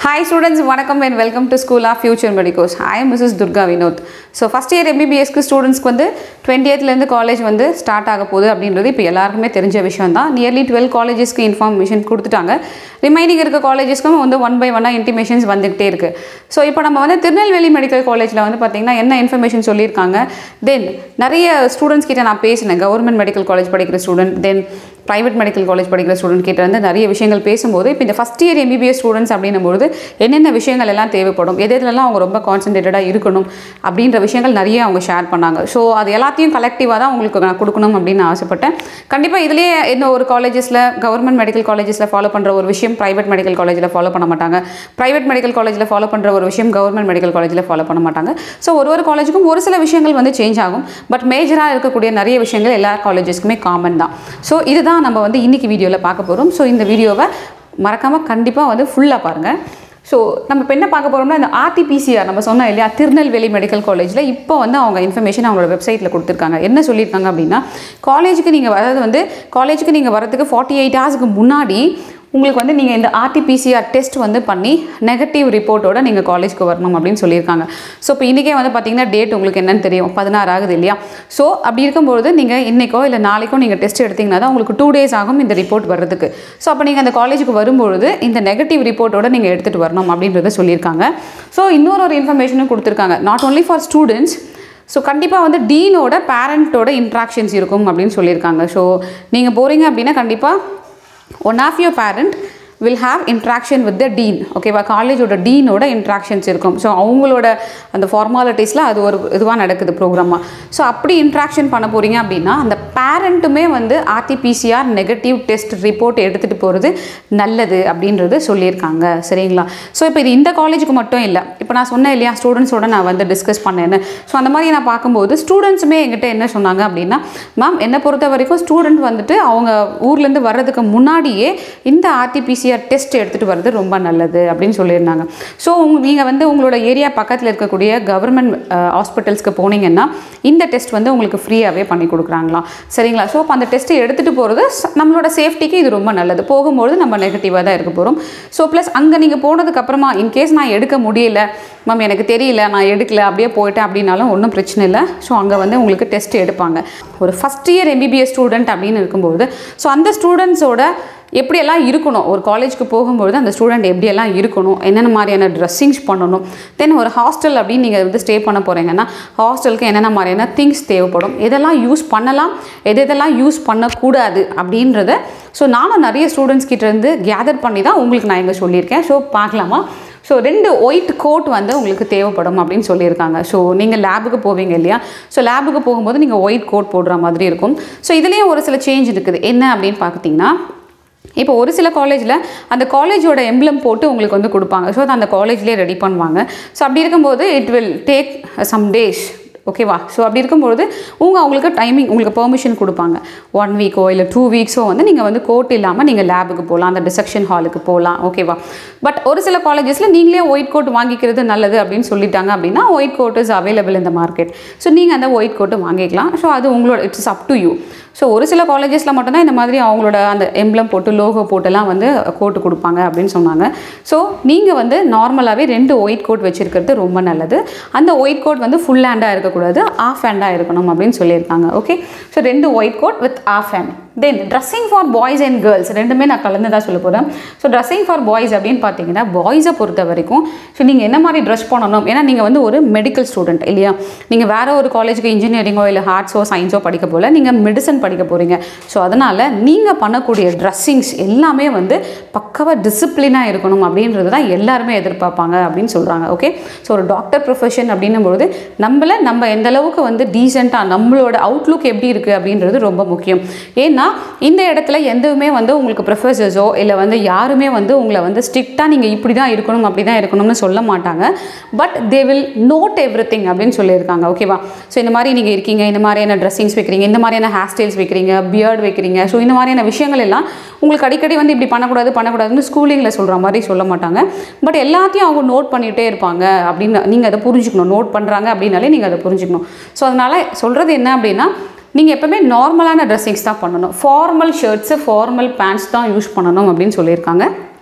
hi students வணக்கம் and welcome to school of future medicos I am Mrs Durga Vinod so first year எம்பிபிஎஸ்க்கு ஸ்டூடெண்ட்ஸ்க்கு வந்து டுவெண்ட்டியத்லேருந்து college வந்து start ஆக போகுது அப்படின்றது இப்போ எல்லாருக்குமே தெரிஞ்ச விஷயம் தான் நியர்லி டுவெல் காலேஜஸ்க்கு இன்ஃபார்மேஷன் கொடுத்துட்டாங்க ரிமைனிங் இருக்க காலேஜஸ்க்கும் வந்து ஒன் பை ஒன்னாக இன்டிமேஷன்ஸ் வந்துகிட்டே இருக்குது ஸோ இப்போ நம்ம வந்து திருநெல்வேலி மெடிக்கல் காலேஜில் வந்து பார்த்திங்கன்னா என்ன இன்ஃபர்மேஷன் சொல்லியிருக்காங்க தென் நிறைய ஸ்டூடெண்ட்ஸ் கிட்ட நான் பேசினேன் கவர்மெண்ட் மெடிக்கல் காலேஜ் படிக்கிற student then private medical college படிக்கிற ஸ்டூடெண்ட் கிட்ட வந்து நிறைய விஷயங்கள் பேசும்போது இப்போ இந்த ஃபஸ்ட் இயர் எம்பிபிஎஸ் ஸ்டூடெண்ட்ஸ் அப்படின்னும்போது என்னென்ன விஷயங்கள் எல்லாம் தேவைப்படும் எது எதுலலாம் அவங்க ரொம்ப கான்சன்ட்ரேட்டடாக இருக்கணும் அப்படின்ற விஷயங்கள் நிறைய அவங்க ஷேர் பண்ணாங்க ஸோ அது எல்லாத்தையும் கலெக்டிவாக தான் உங்களுக்கு நான் கொடுக்கணும் அப்படின்னு நான் ஆசைப்பட்டேன் கண்டிப்பாக இதுலேயே இந்த ஒரு காலேஜஸில் கவர்மெண்ட் மெடிக்கல் காலேஜஸில் ஃபாலோ பண்ணுற ஒரு விஷயம் ப்ரைவேட் மெடிக்கல் காலேஜில் ஃபாலோ பண்ண மாட்டாங்க ப்ரைவேட் மெடிக்கல் காலேஜில் ஃபாலோ பண்ணுற ஒரு விஷயம் கவர்மெண்ட் மெடிக்கல் காலேஜில் ஃபாலோ பண்ண மாட்டாங்க ஸோ ஒரு ஒரு காலேஜுக்கும் ஒரு சில விஷயங்கள் வந்து சேஞ்ச் ஆகும் பட் மேஜராக இருக்கக்கூடிய நிறைய விஷயங்கள் எல்லா காலேஜஸ்க்குமே காமன் தான் ஸோ இதுதான் நம்ம வந்து இன்னைக்கு வீடியோவில் பார்க்க போகிறோம் ஸோ இந்த வீடியோவை மறக்காமல் கண்டிப்பாக வந்து ஃபுல்லாக பாருங்கள் ஸோ நம்ம இப்போ என்ன பார்க்க போகிறோம்னா இந்த ஆர்டிபிசிஆர் நம்ம சொன்னோம் இல்லையா திருநெல்வேலி மெடிக்கல் காலேஜில் இப்போ வந்து அவங்க இன்ஃபர்மேஷன் அவங்களோட வெப்சைட்டில் கொடுத்துருக்காங்க என்ன சொல்லியிருக்காங்க அப்படின்னா காலேஜுக்கு நீங்கள் அதாவது வந்து காலேஜுக்கு நீங்கள் வரதுக்கு ஃபார்ட்டி எயிட் ஹவர்ஸ்க்கு முன்னாடி உங்களுக்கு வந்து நீங்கள் இந்த ஆர்டிபிசிஆர் டெஸ்ட் வந்து பண்ணி நெகட்டிவ் ரிப்போர்ட்டோட நீங்கள் காலேஜ்க்கு வரணும் அப்படின்னு சொல்லியிருக்காங்க ஸோ இப்போ இன்றைக்கே வந்து பார்த்தீங்கன்னா டேட் உங்களுக்கு என்னன்னு தெரியும் பதினாறு ஆகுது இல்லையா ஸோ அப்படி இருக்கும்பொழுது நீங்கள் இன்றைக்கோ இல்லை நாளைக்கோ நீங்கள் டெஸ்ட் எடுத்தீங்கன்னா தான் உங்களுக்கு டூ டேஸ் ஆகும் இந்த ரிப்போர்ட் வர்றதுக்கு ஸோ அப்போ நீங்கள் அந்த காலேஜுக்கு வரும்பொழுது இந்த நெகட்டிவ் ரிப்போர்ட்டோட நீங்கள் எடுத்துகிட்டு வரணும் அப்படின்றத சொல்லியிருக்காங்க ஸோ இன்னொரு ஒரு இன்ஃபர்மேஷனும் கொடுத்துருக்காங்க not only for students so கண்டிப்பாக வந்து டீனோட பேரண்ட்டோட இன்ட்ராக்ஷன்ஸ் இருக்கும் அப்படின்னு சொல்லியிருக்காங்க ஸோ நீங்கள் போகிறீங்க அப்படின்னா கண்டிப்பாக one of your parent will have interaction with the dean ஓகேவா காலேஜோட டீனோட இன்ட்ராக்ஷன்ஸ் இருக்கும் ஸோ அவங்களோட அந்த ஃபார்மாலிட்டிஸில் அது ஒரு இதுவாக நடக்குது ப்ரோக்ராமாக ஸோ அப்படி இன்ட்ராக்ஷன் பண்ண போகிறீங்க அப்படின்னா அந்த பேரண்ட்டுமே வந்து ஆர்டிபிசிஆர் நெகட்டிவ் டெஸ்ட் ரிப்போர்ட் எடுத்துகிட்டு போகிறது நல்லது அப்படின்றது சொல்லியிருக்காங்க சரிங்களா ஸோ இப்போ இது இந்த காலேஜுக்கு மட்டும் இல்லை இப்போ நான் சொன்னேன் இல்லையா ஸ்டூடெண்ட்ஸோட நான் வந்து டிஸ்கஸ் பண்ணேன்னு ஸோ அந்த மாதிரி நான் பார்க்கும்போது ஸ்டூடெண்ட்ஸுமே என்கிட்ட என்ன சொன்னாங்க அப்படின்னா மேம் என்னை பொறுத்த வரைக்கும் ஸ்டூடெண்ட் வந்துட்டு அவங்க ஊர்லேருந்து வர்றதுக்கு முன்னாடியே இந்த ஆர்டிபிசிஆர் டெஸ்ட் எடுத்துகிட்டு வர்றது ரொம்ப நல்லது அப்படின்னு சொல்லியிருந்தாங்க ஸோ நீங்கள் வந்து உங்களோட ஏரியா பக்கத்தில் இருக்கக்கூடிய கவர்மெண்ட் ஹாஸ்பிட்டல்ஸ்க்கு போனீங்கன்னா இந்த டெஸ்ட் வந்து உங்களுக்கு ஃப்ரீயாகவே பண்ணி கொடுக்குறாங்களாம் சரிங்களா ஸோ அப்போ அந்த டெஸ்ட்டை எடுத்துகிட்டு போகிறது நம்மளோட சேஃப்டிக்கு இது ரொம்ப நல்லது போகும்போது நம்ம நெகட்டிவாக தான் இருக்க போகிறோம் ஸோ ப்ளஸ் அங்கே நீங்கள் போனதுக்கப்புறமா இன்கேஸ் நான் எடுக்க முடியல மேம் எனக்கு தெரியல நான் எடுக்கல அப்படியே போயிட்டேன் அப்படின்னாலும் ஒன்றும் பிரச்சனை இல்லை ஸோ அங்கே வந்து உங்களுக்கு டெஸ்ட் எடுப்பாங்க ஒரு ஃபஸ்ட் இயர் எம்பிபிஎஸ் ஸ்டூடெண்ட் அப்படின்னு இருக்கும்போது ஸோ அந்த ஸ்டூடெண்ட்ஸோட எப்படியெல்லாம் இருக்கணும் ஒரு காலேஜ்க்கு போகும்பொழுது அந்த ஸ்டூடெண்ட் எப்படியெல்லாம் இருக்கணும் என்னென்ன மாதிரியான ட்ரெஸ்ஸிங்ஸ் பண்ணணும் தென் ஒரு ஹாஸ்டல் அப்படின்னு நீங்கள் வந்து ஸ்டே பண்ண போகிறீங்கன்னா ஹாஸ்டலுக்கு என்னென்ன மாதிரியான திங்ஸ் தேவைப்படும் எதெல்லாம் யூஸ் பண்ணலாம் எது எதெல்லாம் யூஸ் பண்ணக்கூடாது அப்படின்றத ஸோ நானும் நிறைய ஸ்டூடெண்ட்ஸ் கிட்டேருந்து கேதர் பண்ணி தான் உங்களுக்கு நான் இங்கே சொல்லியிருக்கேன் ஸோ பார்க்கலாமா ஸோ ரெண்டு ஒயிட் கோட் வந்து உங்களுக்கு தேவைப்படும் அப்படின்னு சொல்லியிருக்காங்க ஸோ நீங்கள் லேபுக்கு போவீங்க இல்லையா ஸோ லேபுக்கு போகும்போது நீங்கள் ஒயிட் கோட் போடுற மாதிரி இருக்கும் ஸோ இதுலேயும் ஒரு சில சேஞ்ச் இருக்குது என்ன அப்படின்னு பார்த்தீங்கன்னா இப்போ ஒரு சில காலேஜில் அந்த காலேஜோட எம்ப்ளம் போட்டு உங்களுக்கு வந்து கொடுப்பாங்க ஸோ அதை அந்த காலேஜ்லேயே ரெடி பண்ணுவாங்க ஸோ அப்படி இருக்கும்போது it will take some days ஓகேவா ஸோ அப்படி இருக்கும்பொழுது உங்கள் அவங்களுக்கு டைமிங் உங்களுக்கு பெர்மிஷன் கொடுப்பாங்க ஒன் வீக்கோ இல்லை டூ வீக்ஸோ வந்து நீங்கள் வந்து கோட் இல்லாமல் நீங்கள் லேபுக்கு போகலாம் அந்த டிசெக்ஷன் ஹாலுக்கு போகலாம் ஓகேவா பட் ஒரு சில காலேஜஸில் நீங்களே ஒயிட் கோட் வாங்கிக்கிறது நல்லது அப்படின்னு சொல்லிட்டாங்க அப்படின்னா ஒயிட் கோட் இஸ் அவைலபிள் இந்த மார்க்கெட் ஸோ நீங்கள் அந்த ஒயிட் கோட்டு வாங்கிக்கலாம் ஸோ அது உங்களோட it's up to you so ஒரு சில காலேஜஸில் மட்டும்தான் இந்த மாதிரி அவங்களோட அந்த எம்ப்ளம் போட்டு லோகோ போட்டுலாம் வந்து கோட்டு கொடுப்பாங்க அப்படின்னு சொன்னாங்க ஸோ நீங்கள் வந்து நார்மலாகவே ரெண்டு ஒயிட் கோட் வச்சுருக்கிறது ரொம்ப நல்லது அந்த ஒயிட் கோட் வந்து ஃபுல் ஹேண்டாக இருக்கக்கூடாது ஆஃப் ஹேண்டாக இருக்கணும் அப்படின்னு சொல்லியிருக்காங்க ஓகே ஸோ ரெண்டு white coat with half hand then dressing for boys and girls ரெண்டுமே நான் கலந்து தான் சொல்ல போகிறேன் ஸோ ட்ரெஸ்ஸிங் ஃபார் பாய்ஸ் அப்படின்னு பார்த்தீங்கன்னா பாய்ஸை பொறுத்த வரைக்கும் ஸோ நீங்கள் என்ன மாதிரி ட்ரெஸ் பண்ணணும் ஏன்னா நீங்கள் வந்து ஒரு மெடிக்கல் ஸ்டூடெண்ட் இல்லையா நீங்கள் வேறு ஒரு காலேஜுக்கு இன்ஜினியரிங்கோ இல்லை ஆர்ட்ஸோ சயின்ஸோ படிக்க போகல நீங்கள் மெடிசன் படிக்க போகிறீங்க ஸோ அதனால் நீங்கள் பண்ணக்கூடிய ட்ரெஸ்ஸிங்ஸ் எல்லாமே வந்து பக்கவாக டிசிப்ளினாக இருக்கணும் அப்படின்றது தான் எல்லாருமே எதிர்பார்ப்பாங்க அப்படின்னு சொல்கிறாங்க ஓகே ஸோ ஒரு டாக்டர் ப்ரொஃபஷன் அப்படின்னும்போது நம்மளை நம்ம எந்த அளவுக்கு வந்து டீசெண்டாக நம்மளோட அவுட்லுக் எப்படி இருக்குது அப்படின்றது ரொம்ப முக்கியம் ஏன்னா இந்த இடத்துல எதுவுமே வந்து உங்களுக்கு ப்ரொஃபஸர்ஸோ இல்லை வந்து யாருமே வந்து உங்களை வந்து ஸ்ட்ரிக்டாக நீங்கள் இப்படி தான் இருக்கணும் அப்படி தான் இருக்கணும்னு சொல்ல மாட்டாங்க but they will note everything அப்படின்னு சொல்லியிருக்காங்க ஓகேவா ஸோ இந்த மாதிரி நீங்கள் இருக்கீங்க இந்த மாதிரியான ட்ரெஸ்ஸிங்ஸ் வைக்கிறீங்க இந்த மாதிரியான ஹேர் ஸ்டைல்ஸ் வைக்கிறீங்க பியர்ட் வைக்கிறீங்க ஸோ இந்த மாதிரியான விஷயங்கள் எல்லாம் உங்களுக்கு அடிக்கடி வந்து இப்படி பண்ணக்கூடாது பண்ணக்கூடாதுன்னு ஸ்கூலிங்கில் சொல்கிற மாதிரி சொல்ல மாட்டாங்க பட் எல்லாத்தையும் அவங்க நோட் பண்ணிகிட்டே இருப்பாங்க அப்படின்னு நீங்கள் அதை புரிஞ்சுக்கணும் நோட் பண்ணுறாங்க அப்படின்னாலே நீங்கள் அதை புரிஞ்சுக்கணும் ஸோ அதனால் சொல்கிறது என்ன அப்படின்னா நீங்கள் எப்போவுமே நார்மலான ட்ரெஸ்ஸிங்ஸ் தான் பண்ணணும் ஃபார்மல் ஷர்ட்ஸு ஃபார்மல் பேண்ட்ஸ் தான் யூஸ் பண்ணணும் அப்படின்னு சொல்லியிருக்காங்க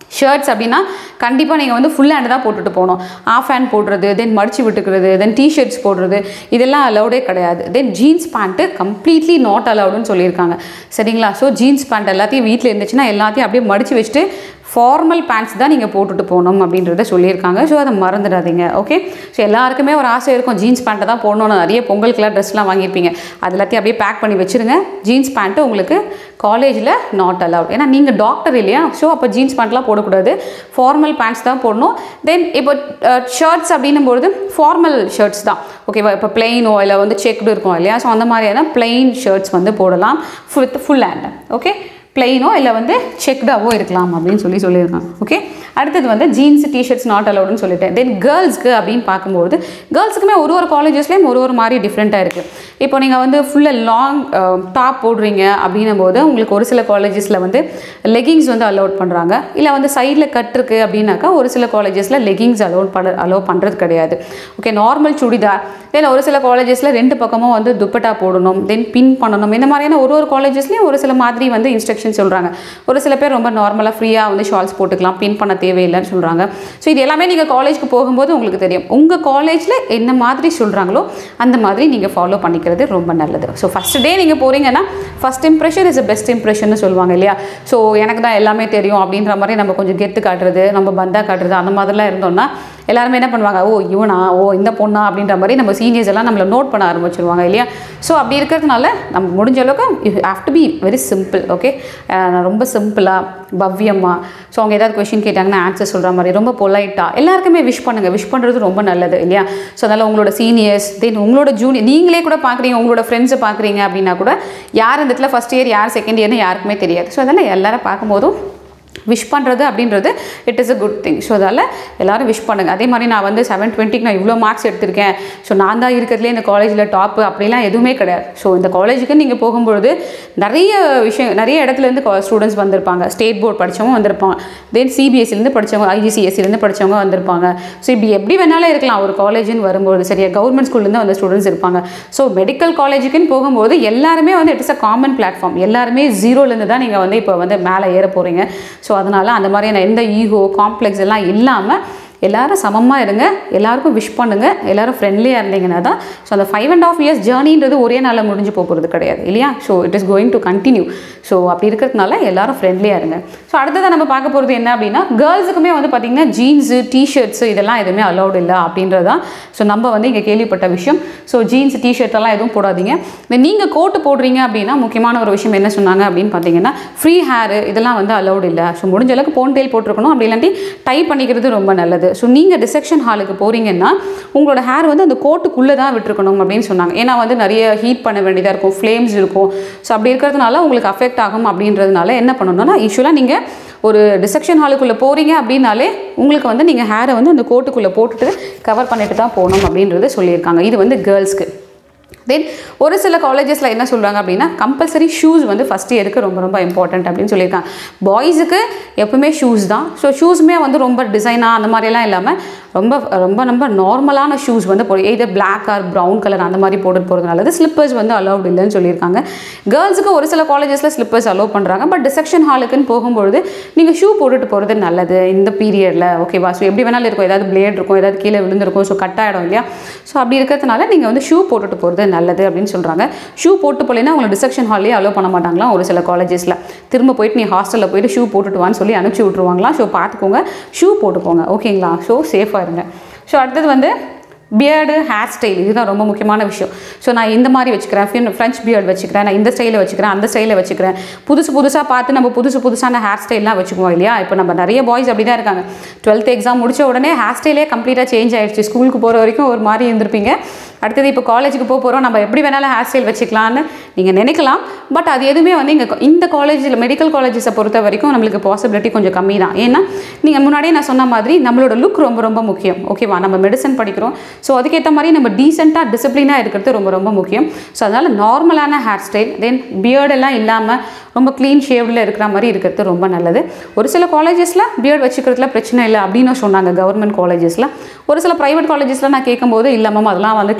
ஷர்ட்ஸ் அப்படின்னா கண்டிப்பாக நீங்கள் வந்து ஃபுல் ஹேண்ட் தான் போட்டுட்டு போகணும் ஆஃப் ஹேண்ட் போடுறது தென் மடிச்சு விட்டுக்கிறது தென் டிஷர்ட்ஸ் போடுறது இதெல்லாம் அலௌடே கிடையாது then jeans pant completely not அலௌடுன்னு சொல்லியிருக்காங்க சரிங்களா ஸோ ஜீன்ஸ் பேண்ட் எல்லாத்தையும் வீட்டில் இருந்துச்சுன்னா எல்லாத்தையும் அப்படியே மடித்து வச்சுட்டு ஃபார்மல் பேண்ட்ஸ் தான் நீங்கள் போட்டுட்டு போகணும் அப்படின்றத சொல்லியிருக்காங்க ஸோ அதை மறந்துடாதீங்க ஓகே ஸோ எல்லாருக்குமே ஒரு ஆசை இருக்கும் ஜீன்ஸ் பேண்ட்டை தான் போடணும்னு நிறைய பொங்கலுக்குலாம் ட்ரெஸ்லாம் வாங்கியிருப்பீங்க அது எல்லாத்தையும் அப்படியே பேக் பண்ணி வச்சுருங்க ஜீன்ஸ் பேண்ட்டு உங்களுக்கு காலேஜில் நாட் அலவுட் ஏன்னா நீங்கள் டாக்டர் இல்லையா ஸோ அப்போ ஜீன்ஸ் பேண்ட்லாம் போடக்கூடாது ஃபார்மல் பேண்ட்ஸ் தான் போடணும் தென் இப்போ ஷர்ட்ஸ் அப்படின்னும்பொழுது ஃபார்மல் ஷர்ட்ஸ் தான் ஓகேவா இப்போ பிளெயினோ இல்லை வந்து செக்டு இருக்கும் இல்லையா ஸோ அந்த மாதிரியான பிளெயின் ஷர்ட்ஸ் வந்து போடலாம் வித் ஃபுல் ஹேண்ட் ஓகே பிளெயினோ இல்லை வந்து செக்டாவோ இருக்கலாம் அப்படின்னு சொல்லி சொல்லியிருக்காங்க ஓகே அடுத்தது வந்து ஜீன்ஸ் டிஷர்ட்ஸ் நாட் அலவுடுன்னு சொல்லிட்டேன் தென் கேர்ள்ஸ்க்கு அப்படின்னு பார்க்கும்போது கேர்ள்ஸுக்குமே ஒரு ஒரு காலேஜஸ்லேயும் ஒரு ஒரு மாதிரி டிஃப்ரெண்ட்டாக இருக்குது இப்போ நீங்கள் வந்து ஃபுல்லாக லாங் டாப் போடுறீங்க அப்படின்னும் போது உங்களுக்கு ஒரு சில காலேஜஸில் வந்து லெகிங்ஸ் வந்து அலோட் பண்ணுறாங்க இல்லை வந்து சைடில் கட் இருக்குது அப்படின்னாக்கா ஒரு சில காலேஜஸில் லெகிங்ஸ் அலோட் பண்ண அலோவ் பண்ணுறது கிடையாது ஓகே நார்மல் சுடிதார் தென் ஒரு சில காலேஜஸில் ரெண்டு பக்கமும் வந்து துப்பட்டா போடணும் தென் பின் பண்ணணும் இந்த மாதிரியான ஒரு ஒரு காலேஜஸ்லேயும் ஒரு சில மாதிரி வந்து இன்ஸ்ட்ரக்ஷன் சொல்கிறாங்க ஒரு சில பேர் ரொம்ப நார்மலாக ஃப்ரீயாக வந்து ஷால்ஸ் போட்டுக்கலாம் பின் பண்ண தேவையில்லைன்னு சொல்கிறாங்க ஸோ இது எல்லாமே நீங்கள் காலேஜ்க்கு போகும்போது உங்களுக்கு தெரியும் உங்கள் காலேஜில் என்ன மாதிரி சொல்கிறாங்களோ அந்த மாதிரி நீங்கள் ஃபாலோ பண்ணிக்கிறது ரொம்ப நல்லது ஸோ ஃபஸ்ட் டே நீங்கள் போகிறீங்கன்னா first impression is best impression சொல்லுவாங்க இல்லையா ஸோ எனக்கு தான் எல்லாமே தெரியும் அப்படின்ற மாதிரி நம்ம கொஞ்சம் கெத்து காட்டுறது நம்ம பந்தா காட்டுறது அந்த மாதிரிலாம் இருந்தோம்னா எல்லாருமே என்ன பண்ணுவாங்க ஓ இவனா ஓ இந்த பொண்ணா அப்படின்ற மாதிரி நம்ம சீனியர்ஸ் எல்லாம் நம்மளை நோட் பண்ண ஆரம்பிச்சிருவாங்க இல்லையா ஸோ அப்படி இருக்கிறதுனால நம்ம முடிஞ்ச அளவுக்கு you have to be very simple okay ரொம்ப சிம்பிளாக பவ்யமாக ஸோ அவங்க ஏதாவது கொஷின் கேட்டாங்கன்னா ஆன்சர் சொல்கிற மாதிரி ரொம்ப பொலைட்டாக எல்லாருக்குமே விஷ் பண்ணுங்கள் விஷ் பண்ணுறது ரொம்ப நல்லது இல்லையா ஸோ அதனால் உங்களோட சீனியர்ஸ் தென் உங்களோட ஜூனியர் நீங்களே கூட பார்க்குறீங்க உங்களோட ஃப்ரெண்ட்ஸை பார்க்குறீங்க அப்படின்னா கூட யார் இந்த இடத்துல ஃபஸ்ட் இயர் யார் செகண்ட் இயர்னு யாருக்குமே தெரியாது ஸோ அதனால் எல்லாரும் பார்க்கும்போதும் விஷ் பண்ணுறது அப்படின்றது it is a good thing so அதால் எல்லாரும் விஷ் பண்ணுங்கள் அதே மாதிரி நான் வந்து செவன் டுவெண்ட்டிக்கு நான் இவ்வளோ மார்க்ஸ் எடுத்திருக்கேன் ஸோ நான் தான் இருக்கிறதுலே இந்த காலேஜில் டாப்பு அப்படிலாம் எதுவுமே கிடையாது ஸோ இந்த காலேஜுக்கு நீங்கள் போகும்பொழுது நிறைய விஷயம் நிறைய இடத்துலேருந்து ஸ்டூடெண்ட்ஸ் வந்திருப்பாங்க ஸ்டேட் போர்ட் படித்தவங்க வந்திருப்பாங்க தென் சிபிஎஸ்சிலேருந்து படித்தவங்க ஐஜிசிஎஸ்சிலேருந்து படித்தவங்க வந்திருப்பாங்க ஸோ இப்படி எப்படி வேணாலும் இருக்கலாம் ஒரு காலேஜ்னு வரும்போது சரியா கவர்மெண்ட் ஸ்கூல்லேருந்து வந்த ஸ்டூடெண்ட்ஸ் இருப்பாங்க ஸோ மெடிக்கல் காலேஜுக்குன்னு போகும்போது எல்லாருமே வந்து இட்ஸ் அ காமன் பிளாட்ஃபார்ம் எல்லாருமே ஜீரோலேருந்து தான் நீங்கள் வந்து இப்போ வந்து மேலே ஏற போகிறீங்க ஸோ அதனால் அந்த மாதிரியான எந்த ஈகோ காம்ப்ளெக்ஸ் எல்லாம் இல்லாமல் எல்லாரும் சமமாக இருங்க எல்லாருக்கும் விஷ் பண்ணுங்கள் எல்லாரும் ஃப்ரெண்ட்லியாக இருந்தீங்கன்னா தான் ஸோ அந்த ஃபைவ் அண்ட் ஆஃப் இயர்ஸ் ஜேர்னின்றது ஒரே நாளில் முடிஞ்சு போக போகிறது கிடையாது இல்லையா so it is going to continue so அப்படி இருக்கிறதுனால எல்லாரும் ஃப்ரெண்ட்லியாக இருங்க ஸோ அடுத்ததாக நம்ம பார்க்க போகிறது என்ன அப்படின்னா கேர்ள்ஸுக்குமே வந்து பார்த்திங்கன்னா ஜீன்ஸு டிஷர்ட்ஸு இதெல்லாம் எதுவுமே அலௌட் இல்லை அப்படின்றது தான் ஸோ நம்ம வந்து இங்கே கேள்விப்பட்ட விஷயம் ஸோ ஜீன்ஸ் டிஷர்ட் எல்லாம் எதுவும் போடாதீங்க நீங்கள் கோட்டு போடுறீங்க அப்படின்னா முக்கியமான ஒரு விஷயம் என்ன சொன்னாங்க அப்படின்னு பார்த்தீங்கன்னா ஃப்ரீ ஹேர் இதெல்லாம் வந்து அலௌட் இல்லை ஸோ முடிஞ்ச அளவுக்கு போன் டெயில் போட்டிருக்கணும் அப்படி இல்லாட்டி டை பண்ணிக்கிறது ரொம்ப நல்லது ஸோ நீங்கள் ரிசெப்ஷன் ஹாலுக்கு போகிறீங்கன்னா உங்களோட ஹேர் வந்து அந்த கோட்டுக்குள்ளே தான் விட்டுருக்கணும் அப்படின்னு சொன்னாங்க ஏன்னா வந்து நிறைய ஹீட் பண்ண வேண்டியதாக இருக்கும் ஃப்ளேம்ஸ் இருக்கும் ஸோ அப்படி இருக்கிறதுனால உங்களுக்கு அஃபெக்ட் ஆகும் அப்படின்றதுனால என்ன பண்ணணும்னா யூஸ்வலாக நீங்கள் ஒரு ரிசெப்ஷன் ஹாலுக்குள்ளே போகிறீங்க அப்படின்னாலே உங்களுக்கு வந்து நீங்கள் ஹேரை வந்து அந்த கோட்டுக்குள்ளே போட்டுட்டு கவர் பண்ணிட்டு தான் போகணும் அப்படின்றது சொல்லியிருக்காங்க இது வந்து கேர்ள்ஸ்க்கு தென் ஒரு சில காலேஜஸில் என்ன சொல்கிறாங்க அப்படின்னா கம்பல்சரி ஷூஸ் வந்து ஃபஸ்ட் இயருக்கு ரொம்ப ரொம்ப இம்பார்ட்டன்ட் அப்படின்னு சொல்லியிருக்காங்க பாய்ஸுக்கு எப்பவுமே ஷூஸ் தான் ஸோ ஷூஸுமே வந்து ரொம்ப டிசைனாக அந்த மாதிரியெல்லாம் இல்லாமல் ரொம்ப ரொம்ப ரொம்ப நார்மலான ஷூஸ் வந்து போடு either black or brown colour அந்த மாதிரி போட்டு போகிறது நல்லது ஸ்லிப்பர்ஸ் வந்து அலௌட் இல்லைன்னு சொல்லியிருக்காங்க கேர்ள்ஸுக்கு ஒரு சில காலேஜஸில் ஸ்லிப்பர்ஸ் அலோவ் பண்ணுறாங்க பட் டிசெக்ஷன் ஹாலுக்குன்னு போகும்பொழுது நீங்கள் ஷூ போட்டுட்டு போகிறது நல்லது இந்த பீரியடில் ஓகேவா ஸோ எப்படி வேணாலும் இருக்கும் ஏதாவது பிளேட் இருக்கும் ஏதாவது கீழே விழுந்திருக்கும் ஸோ கட் ஆகிடும் இல்லையா ஸோ அப்படி இருக்கிறதுனால நீங்கள் வந்து ஷூ போட்டுட்டு போகிறது நல்லது அப்படின்னு சொல்கிறாங்க ஷூ போட்டு போலேன்னா உங்களை டிசெக்ஷன் ஹால்லேயே அலோவ் பண்ண மாட்டாங்களாம் ஒரு சில காலேஜஸில் திரும்ப போயிட்டு நீ ஹாஸ்டலில் போயிட்டு ஷூ போட்டுட்டு வான்னு சொல்லி அனுப்பிச்சி விட்ருவாங்களாம் ஸோ பார்த்துக்கோங்க ஷூ போட்டுக்கோங்க ஓகேங்களா ஸோ சேஃபாக இருங்க ஸோ அடுத்தது வந்து பியர்டு ஹேர் ஸ்டைல் இதுதான் ரொம்ப முக்கியமான விஷயம் ஸோ நான் இந்த மாதிரி வச்சுக்கிறேன் ஃபின் ஃப்ரெஞ்ச் பியர்டு வச்சுக்கிறேன் நான் இந்த ஸ்டைலில் வச்சுக்கிறேன் அந்த ஸ்டைலில் வச்சுக்கிறேன் புதுசு புதுசாக பார்த்து நம்ம புதுசு புதுசான ஹேர் ஸ்டைல்லாம் வச்சுக்குவோம் இல்லையா இப்போ நம்ம நிறைய பாய்ஸ் அப்படி தான் இருக்காங்க டுவெல்த் எக்ஸாம் முடிச்ச உடனே ஹேர் ஸ்டைலே கம்ப்ளீட்டாக சேஞ்ச் ஆயிடுச்சு ஸ்கூலுக்கு போகிற வரைக்கும் ஒரு மாதிரி இருந்திருப்பீங்க அடுத்தது இப்போ காலேஜுக்கு போக போகிறோம் நம்ம எப்படி வேணாலும் ஹேர் ஸ்டைல் வச்சுக்கலான்னு நீங்கள் நினைக்கலாம் பட் அது எதுவுமே வந்து இங்கே இந்த காலேஜில் மெடிக்கல் காலேஜஸை பொறுத்த வரைக்கும் நம்மளுக்கு பாசிபிலிட்டி கொஞ்சம் கம்மி தான் ஏன்னா நீங்கள் முன்னாடியே நான் சொன்ன மாதிரி நம்மளோட லுக் ரொம்ப ரொம்ப முக்கியம் ஓகேவா நம்ம மெடிசன் படிக்கிறோம் ஸோ அதுக்கேற்ற மாதிரி நம்ம டீசெண்டாக டிசிப்ளினாக இருக்கிறது ரொம்ப ரொம்ப முக்கியம் ஸோ அதனால் நார்மலான ஹேர் ஸ்டைல் தென் பியர்டெல்லாம் இல்லாமல் ரொம்ப க்ளீன் ஷேவ்டில் இருக்கிற மாதிரி இருக்கிறது ரொம்ப நல்லது ஒரு சில காலேஜஸில் பியர்ட் வச்சுக்கிறதுல பிரச்சனை இல்லை அப்படின்னு சொன்னாங்க கவர்மெண்ட் காலேஜஸில் ஒரு சில ப்ரைவேட் காலேஜஸில் நான் கேட்கும்போது இல்லை மேம் அதெல்லாம் வந்து க்ளீன்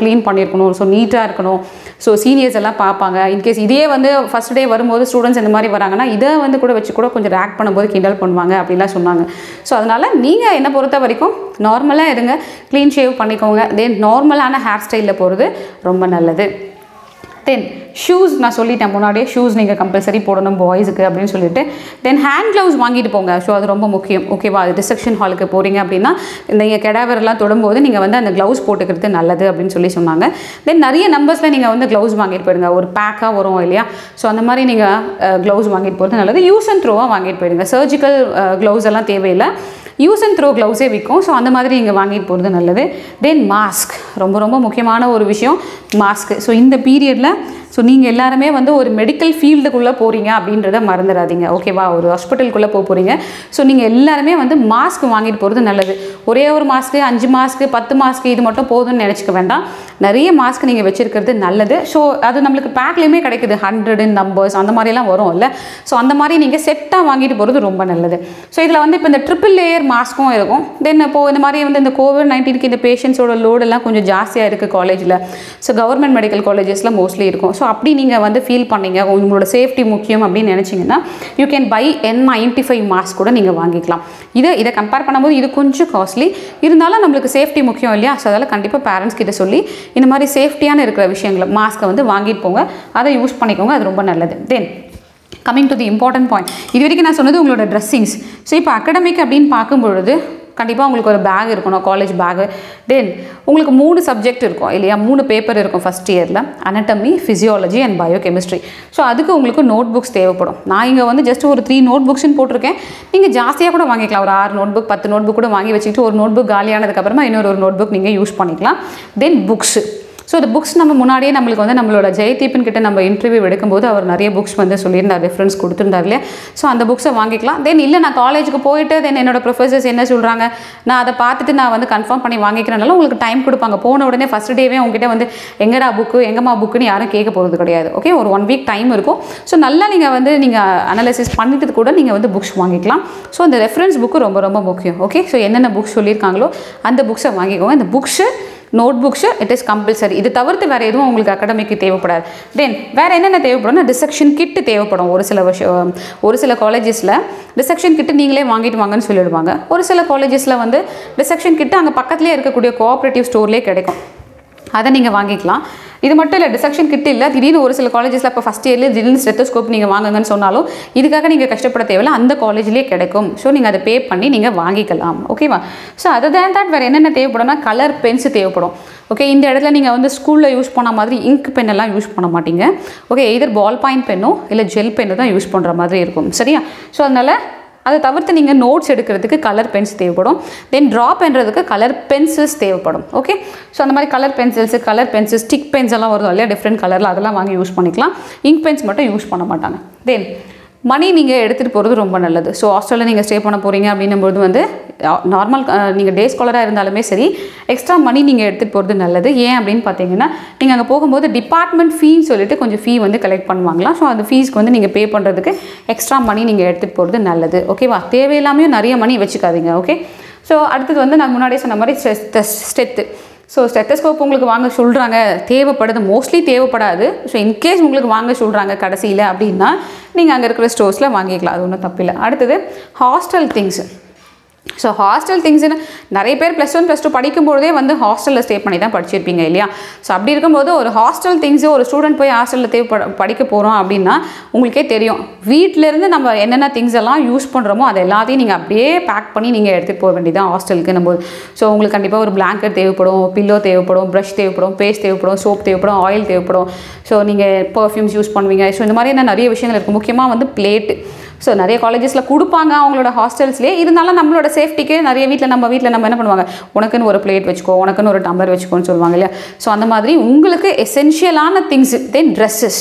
க்ளீன் பண்ணியிருக்கணும் ஸோ நீட்டாக இருக்கணும் ஸோ சீனியர்ஸ் எல்லாம் பார்ப்பாங்க இன்கேஸ் இதே வந்து ஃபஸ்ட் டே வரும்போது ஸ்டூடெண்ட்ஸ் இந்த மாதிரி வராங்கன்னா இதை வந்து கூட வச்சு கூட கொஞ்சம் ரேக் பண்ணும்போது கிண்டல் பண்ணுவாங்க அப்படிலாம் சொன்னாங்க ஸோ அதனால் நீங்கள் என்னை பொறுத்த வரைக்கும் நார்மலாக இருங்க க்ளீன் ஷேவ் பண்ணிக்கோங்க தென் நார்மலான ஹேர் ஸ்டைலில் போகிறது ரொம்ப நல்லது தென் ஷூஸ் நான் சொல்லிட்டேன் முன்னாடியே ஷூஸ் நீங்கள் கம்பல்சரி போடணும் பாய்ஸுக்கு அப்படின்னு சொல்லிட்டு தென் ஹேண்ட் க்ளவுஸ் வாங்கிட்டு போங்க ஸோ அது ரொம்ப முக்கியம் ஓகேவா அது ரிசப்ஷன் ஹாலுக்கு போகிறீங்க அப்படின்னா நீங்கள் கெடாவரெல்லாம் தொடும்போது நீங்கள் வந்து அந்த க்ளவுஸ் போட்டுக்கிறது நல்லது அப்படின்னு சொல்லி சொன்னாங்க தென் நிறைய நம்பர்ஸில் நீங்கள் வந்து க்ளவுஸ் வாங்கிட்டு போயிடுங்க ஒரு பேக்காக வரும் இல்லையா ஸோ அந்த மாதிரி நீங்கள் க்ளவுஸ் வாங்கிட்டு போகிறது நல்லது யூஸ் அண்ட் த்ரோவாக வாங்கிட்டு போயிடுங்க சர்ஜிக்கல் க்ளவுஸ் எல்லாம் தேவையில்லை யூஸ் அண்ட் த்ரோ க்ளவுஸே விற்கும் ஸோ அந்த மாதிரி நீங்கள் வாங்கிட்டு போகிறது நல்லது தென் மாஸ்க் ரொம்ப ரொம்ப முக்கியமான ஒரு விஷயம் மாஸ்க்கு ஸோ இந்த பீரியடில் ஸோ நீங்கள் எல்லாருமே வந்து ஒரு மெடிக்கல் ஃபீல்டுக்குள்ளே போகிறீங்க அப்படின்றத மறந்துடாதீங்க ஓகேவா ஒரு ஹாஸ்பிட்டலுக்குள்ளே போக போகிறீங்க ஸோ நீங்கள் எல்லாருமே வந்து மாஸ்க் வாங்கிட்டு போகிறது நல்லது ஒரே ஒரு மாஸ்க்கு அஞ்சு மாஸ்க்கு பத்து மாஸ்க்கு இது மட்டும் போதும்னு நினச்சிக்க வேண்டாம் நிறைய மாஸ்க் நீங்கள் வச்சுருக்கிறது நல்லது ஸோ அது நம்மளுக்கு பேக்லேயுமே கிடைக்குது ஹண்ட்ரடு நம்பர்ஸ் அந்த மாதிரிலாம் வரும் இல்லை ஸோ அந்த மாதிரி நீங்கள் செட்டாக வாங்கிட்டு போகிறது ரொம்ப நல்லது ஸோ இதில் வந்து இப்போ இந்த ட்ரிபிள் லேயர் மாஸ்க்கும் இருக்கும் தென் இப்போது இந்த மாதிரி வந்து இந்த கோவிட் நைன்டீனுக்கு இந்த பேஷண்ட்ஸோட லோடெல்லாம் கொஞ்சம் ஜாஸ்தியாக இருக்குது காலேஜில் ஸோ கவர்மெண்ட் மெடிக்கல் காலேஜஸில் மோஸ்ட்லி இருக்கும் ஸோ அப்படி நீங்கள் வந்து ஃபீல் பண்ணீங்க உங்களோட சேஃப்டி முக்கியம் அப்படின்னு நினச்சிங்கன்னா you can buy N ninety five mask கூட நீங்கள் வாங்கிக்கலாம் இதை இதை கம்பேர் பண்ணும்போது இது கொஞ்சம் காஸ்ட்லி இருந்தாலும் நம்மளுக்கு சேஃப்டி முக்கியம் இல்லையா ஸோ அதனால் கண்டிப்பாக பேரண்ட்ஸ் கிட்ட சொல்லி இந்த மாதிரி சேஃப்டியான இருக்கிற விஷயங்களை மாஸ்க்கை வந்து வாங்கிட்டு போங்க அதை யூஸ் பண்ணிக்கோங்க அது ரொம்ப நல்லது then coming to the important point இது வரைக்கும் நான் சொன்னது உங்களோட ட்ரெஸ்ஸிங்ஸ் ஸோ இப்போ அகடமிக் அப்படின்னு பார்க்கும்பொழுது கண்டிப்பாக உங்களுக்கு ஒரு பேக் இருக்கணும் காலேஜ் பேகு தென் உங்களுக்கு மூணு சப்ஜெக்ட் இருக்கும் இல்லையா மூணு பேப்பர் இருக்கும் ஃபஸ்ட் இயரில் anatomy physiology அண்ட் பயோகெமிஸ்ட்ரி ஸோ அதுக்கு உங்களுக்கு நோட் புக்ஸ் தேவைப்படும் நான் இங்கே வந்து ஜஸ்ட் ஒரு த்ரீ நோட் புக்ஸ்னு போட்டிருக்கேன் நீங்கள் ஜாஸ்தியாக கூட வாங்கிக்கலாம் ஒரு ஆறு நோட் புக் பத்து நோட் புக் கூட வாங்கி வச்சுக்கிட்டு ஒரு நோட் புக் காலியானதுக்கப்புறமா இன்னொரு ஒரு நோட் புக் நீங்கள் யூஸ் பண்ணிக்கலாம் தென் புக்ஸு ஸோ இந்த புக்ஸ் நம்ம முன்னாடியே நம்மளுக்கு வந்து நம்மளோட ஜெயதீபன் கிட்ட நம்ம இன்டர்வியூ எடுக்கும்போது அவர் நிறைய புக்ஸ் வந்து சொல்லியிருந்தார் ரெஃபரன்ஸ் கொடுத்துருந்தார் இல்லையா ஸோ அந்த புக்ஸை வாங்கிக்கலாம் தென் இல்லை நான் காலேஜுக்கு போயிட்டு தென் என்னோட ப்ரொஃபசர்ஸ் என்ன சொல்கிறாங்க நான் அதை பார்த்துட்டு நான் வந்து கன்ஃபார்ம் பண்ணி வாங்கிக்கிறனால உங்களுக்கு டைம் கொடுப்பாங்க போன உடனே ஃபஸ்ட் டேவே உங்ககிட்ட வந்து எங்கடா புக்கு எங்கம்மா புக்குன்னு யாரும் கேட்க போகிறது கிடையாது ஓகே ஒரு ஒன் வீக் டைம் இருக்கும் ஸோ நல்லா நீங்கள் வந்து நீங்கள் அனலைசிஸ் பண்ணிட்டு கூட நீங்கள் வந்து புக்ஸ் வாங்கிக்கலாம் ஸோ அந்த ரெஃபரன்ஸ் புக்கு ரொம்ப ரொம்ப முக்கியம் ஓகே ஸோ என்னென்ன புக்ஸ் சொல்லியிருக்காங்களோ அந்த புக்ஸை வாங்கிக்கோங்க இந்த books note books it is compulsory இது தவிர்த்து வேறு எதுவும் உங்களுக்கு அகாடமிக்கு தேவைப்படாது தென் வேறு என்னென்ன தேவைப்படும்னா டிசெக்ஷன் கிட்டு தேவைப்படும் ஒரு சில வருஷம் ஒரு சில காலேஜஸில் டிசெக்ஷன் கிட்டு நீங்களே வாங்கிட்டு வாங்கன்னு சொல்லிடுவாங்க ஒரு சில காலேஜஸில் வந்து டிசெக்ஷன் கிட்டு அங்கே பக்கத்துலேயே இருக்கக்கூடிய கோஆப்ரேட்டிவ் ஸ்டோர்லேயே கிடைக்கும் அதை நீங்கள் வாங்கிக்கலாம் இது மட்டும் இல்லை டிசெக்ஷன் கிட் இல்லை திடீர்னு ஒரு சில காலேஜஸில் இப்போ ஃபஸ்ட் இயர்லேயே திடீர்னு ஸ்டெத்தோஸ்கோப் நீங்கள் வாங்குங்கன்னு சொன்னாலும் இதுக்காக நீங்கள் கஷ்டப்பட தேவையில்ல அந்த காலேஜ்லேயே கிடைக்கும் ஸோ நீங்கள் அதை பே பண்ணி நீங்கள் வாங்கிக்கலாம் ஓகேவா ஸோ அதை தேன் தட் வேறு என்னென்ன தேவைப்படும்னா கலர் பென்ஸ் தேவைப்படும் ஓகே இந்த இடத்துல நீங்கள் வந்து ஸ்கூலில் யூஸ் பண்ண மாதிரி இங்க் பென் எல்லாம் யூஸ் பண்ண மாட்டீங்க ஓகே எதர் பால் பாயிண்ட் பென்னோ இல்லை ஜெல் பென்னோ தான் யூஸ் பண்ணுற மாதிரி இருக்கும் சரியா ஸோ அதனால் அதை தவிர்த்து நீங்கள் நோட்ஸ் எடுக்கிறதுக்கு கலர் பென்ஸ் தேவைப்படும் தென் ட்ரா பண்ணுறதுக்கு கலர் பென்சில்ஸ் தேவைப்படும் ஓகே ஸோ அந்த மாதிரி colour pencils colour pencils stick pens எல்லாம் வரும் இல்லையா டிஃப்ரெண்ட் கலரில் அதெல்லாம் வாங்கி யூஸ் பண்ணிக்கலாம் இங்க் பென்ஸ் மட்டும் யூஸ் பண்ண மாட்டாங்க தென் மணி நீங்கள் எடுத்துகிட்டு போகிறது ரொம்ப நல்லது ஸோ ஹாஸ்டலில் நீங்கள் ஸ்டே பண்ண போகிறீங்க அப்படின்னும்போது வந்து நார்மல் நீங்கள் டே ஸ்காலராக இருந்தாலுமே சரி எக்ஸ்ட்ரா மணி நீங்கள் எடுத்துகிட்டு போகிறது நல்லது ஏன் அப்படின்னு பார்த்தீங்கன்னா நீங்கள் அங்கே போகும்போது டிபார்ட்மெண்ட் ஃபீன்னு சொல்லிட்டு கொஞ்சம் ஃபீ வந்து கலெக்ட் பண்ணுவாங்களாம் ஸோ அந்த ஃபீஸ்க்கு வந்து நீங்கள் பே பண்ணுறதுக்கு எக்ஸ்ட்ரா மணி நீங்கள் எடுத்துகிட்டு போகிறது நல்லது ஓகேவா தேவையில்லாமையும் நிறைய மணி வச்சுக்காதீங்க ஓகே ஸோ அடுத்தது வந்து நான் முன்னாடியே சொன்ன மாதிரி ஸ்டெத்து ஸோ ஸ்டெத்தஸ்கோப் உங்களுக்கு வாங்க சொல்கிறாங்க தேவைப்படுது மோஸ்ட்லி தேவைப்படாது ஸோ இன்கேஸ் உங்களுக்கு வாங்க சொல்கிறாங்க கடைசியில் அப்படின்னா நீங்கள் அங்கே இருக்கிற ஸ்டோர்ஸில் வாங்கிக்கலாம் அது ஒன்றும் தப்பில்லை அடுத்தது ஹாஸ்டல் திங்ஸ் ஸோ ஹாஸ்டல் திங்ஸ்னு நிறைய பேர் ப்ளஸ் ஒன் ப்ளஸ் டூ படிக்கும்போதே வந்து ஹாஸ்டலில் ஸ்டே பண்ணி தான் படிச்சிருப்பீங்க இல்லையா ஸோ அப்படி இருக்கும்போது ஒரு ஹாஸ்டல் திங்ஸு ஒரு ஸ்டூடெண்ட் போய் ஹாஸ்டலில் தேவை படிக்க போகிறோம் அப்படின்னா உங்களுக்கே தெரியும் வீட்டிலேருந்து நம்ம என்னென்ன திங்ஸ் எல்லாம் யூஸ் பண்ணுறோமோ அது எல்லாத்தையும் நீங்கள் அப்படியே பேக் பண்ணி நீங்கள் எடுத்துகிட்டு போக வேண்டியதான் ஹாஸ்டலுக்கு நம்ம ஸோ உங்களுக்கு கண்டிப்பாக ஒரு பிளாங்கெட் தேவைப்படும் பில்லோ தேவைப்படும் ப்ரஷ் தேவைப்படும் பேஸ்ட் தேவைப்படும் சோப் தேவைப்படும் ஆயில் தேவைப்படும் ஸோ நீங்கள் பர்ஃப்யூம்ஸ் யூஸ் பண்ணுவீங்க ஸோ இந்த மாதிரி என்ன நிறைய விஷயங்கள் இருக்குது முக்கியமாக வந்து பிளேட்டு ஸோ நிறைய காலேஜஸில் கொடுப்பாங்க அவங்களோட ஹாஸ்டல்ஸ்லேயே இருந்தாலும் நம்மளோட சேஃப்டிக்கு நிறைய வீட்டில் நம்ம வீட்டில் நம்ம என்ன பண்ணுவாங்க உனக்குன்னு ஒரு பிளேட் வச்சுக்கோ உனக்குன்னு ஒரு டம்ளர் வச்சுக்கோன்னு சொல்லுவாங்க இல்லையா ஸோ அந்த மாதிரி உங்களுக்கு எசென்ஷியலான திங்ஸ் தென் ட்ரெஸ்ஸஸ்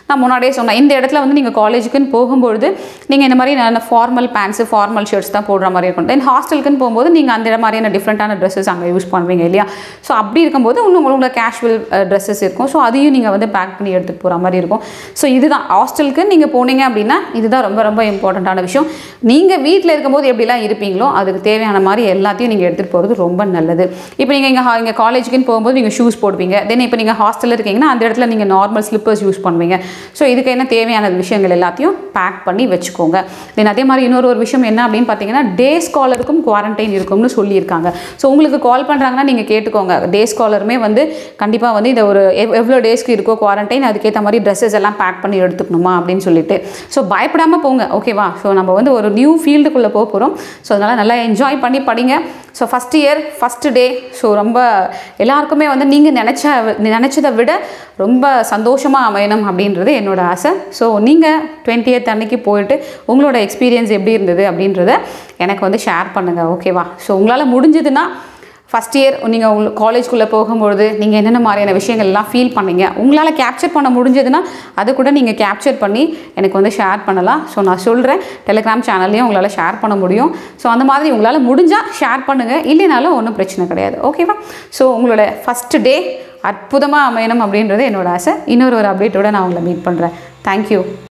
நான் முன்னாடியே சொன்னேன் இந்த இடத்துல வந்து நீங்கள் காலேஜுக்குன்னு போகும்பொழுது நீங்கள் இந்த மாதிரி நான் ஃபார்மல் பேண்ட்ஸு ஃபார்மல் ஷர்ட்ஸ் தான் போடுற மாதிரி இருக்கும் தென் ஹாஸ்டலுக்குன்னு போகும்போது நீங்கள் அந்த மாதிரியான டிஃப்ரெண்ட்டான ட்ரெஸ்ஸஸ் அங்கே யூஸ் பண்ணுவீங்க இல்லையா ஸோ அப்படி இருக்கும்போது இன்னும் உங்களோட கேஷுவல் ட்ரெஸ்ஸஸ் இருக்கும் ஸோ அதையும் நீங்கள் வந்து பேக் பண்ணி எடுத்துகிட்டு போகிற மாதிரி இருக்கும் ஸோ இதுதான் ஹாஸ்டலுக்கு நீங்கள் போனீங்க அப்படின்னா இதுதான் ரொம்ப ரொம்ப இம்பார்ட்டண்ட்டான விஷயம் நீங்கள் வீட்டில் இருக்கும்போது எப்படிலாம் இருப்பீங்களோ அதுக்கு தேவையான மாதிரி எல்லாத்தையும் நீங்கள் எடுத்துகிட்டு போகிறது ரொம்ப நல்லது இப்போ நீங்கள் இங்கே இங்கே காலேஜுக்குன்னு போகும்போது நீங்கள் ஷூஸ் போடுவீங்க தென் இப்போ நீங்கள் ஹாஸ்டலில் இருக்கீங்கன்னா அந்த இடத்துல நீங்கள் நார்மல் ஸ்லிப்பர்ஸ் யூஸ் பண்ணுவீங்க ஸோ இதுக்கு என்ன தேவையான விஷயங்கள் எல்லாத்தையும் பேக் பண்ணி வச்சுக்கோங்க தென் அதே மாதிரி இன்னொரு ஒரு விஷயம் என்ன அப்படின்னு பார்த்தீங்கன்னா டே ஸ்காலருக்கும் குவாரண்டைன் இருக்கும்னு சொல்லியிருக்காங்க ஸோ உங்களுக்கு கால் பண்ணுறாங்கன்னா நீங்கள் கேட்டுக்கோங்க டே ஸ்காலருமே வந்து கண்டிப்பாக வந்து இந்த ஒரு எவ் எவ்வளோ டேஸ்க்கு இருக்கோ குவாரண்டைன் அதுக்கேற்ற மாதிரி ட்ரெஸ்ஸஸ் எல்லாம் பேக் பண்ணி எடுத்துக்கணுமா அப்படின்னு சொல்லிட்டு ஸோ பயப்படாமல் போங்க ஓகேவா ஸோ நம்ம வந்து ஒரு நியூ ஃபீல்டுக்குள்ளே போக போகிறோம் ஸோ அதனால் நல்லா என்ஜாய் பண்ணி படிங்க so first year first day so ரொம்ப எல்லாருக்குமே வந்து நீங்கள் நினச்ச நினச்சதை விட ரொம்ப சந்தோஷமாக அமையணும் அப்படின்றது என்னோட ஆசை ஸோ நீங்கள் டுவெண்ட்டியத் அன்னைக்கு போயிட்டு உங்களோட எக்ஸ்பீரியன்ஸ் எப்படி இருந்தது அப்படின்றத எனக்கு வந்து ஷேர் பண்ணுங்கள் ஓகேவா ஸோ உங்களால் முடிஞ்சதுன்னா ஃபஸ்ட் இயர் நீங்கள் உங்களுக்கு காலேஜ்குள்ளே போகும்பொழுது நீங்கள் என்னென்ன மாதிரியான விஷயங்கள்லாம் ஃபீல் பண்ணீங்க உங்களால் கேப்சர் பண்ண முடிஞ்சதுன்னா அதை கூட நீங்கள் கேப்சர் பண்ணி எனக்கு வந்து ஷேர் பண்ணலாம் ஸோ நான் சொல்கிறேன் டெலிகிராம் சேனல்லையும் உங்களால் ஷேர் பண்ண முடியும் ஸோ அந்த மாதிரி உங்களால் முடிஞ்சால் ஷேர் பண்ணுங்கள் இல்லைனாலும் ஒன்றும் பிரச்சனை கிடையாது ஓகேவா ஸோ உங்களோட ஃபஸ்ட்டு டே அற்புதமாக அமையணும் அப்படின்றது என்னோட ஆசை இன்னொரு ஒரு அப்டேட்டோட நான் உங்களை மீட் பண்ணுறேன் தேங்க்யூ